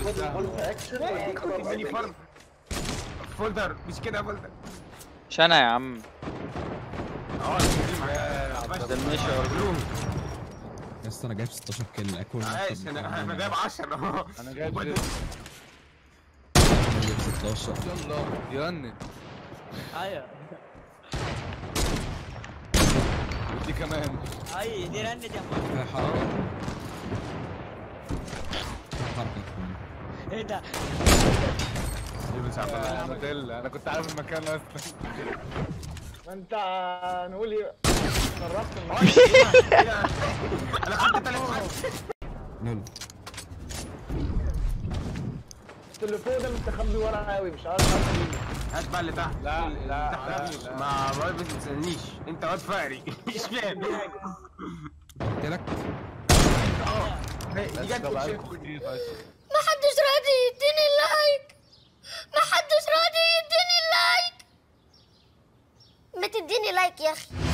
قلت اكشن اديني فرد فولدر مش كده يا فولدر مش انا يا عم اه دي معايا ده المشي بلوم يا اسطى انا جايب 16 كيل اكل عايش انا انا جايب 10 اهو انا جايب وبعدين- زر. جايب 16 يلا ينن ايوه ودي كمان اي دي رنت يا محمد فيها حركه فيها حركه ايه ده دي بتاع فولدر. انا دل انا كنت عارف المكان اصلا ما انت نقول ايه قربت من انا خدت تليفون نول التليفون ده مستخبي ورا قوي مش عارف اعمل ايه هات بقى اللي تحت لا، اللي لا، تحت لا، لا. ما ما بس ما تسالنيش انت واد فقري مش فاهم قلت لك اه دي بس جت ده بقى بتشيك. كتير فشخ ما حدش راضي يديني اللايك ما حدش راضي يديني اللايك ما تديني لايك يا اخي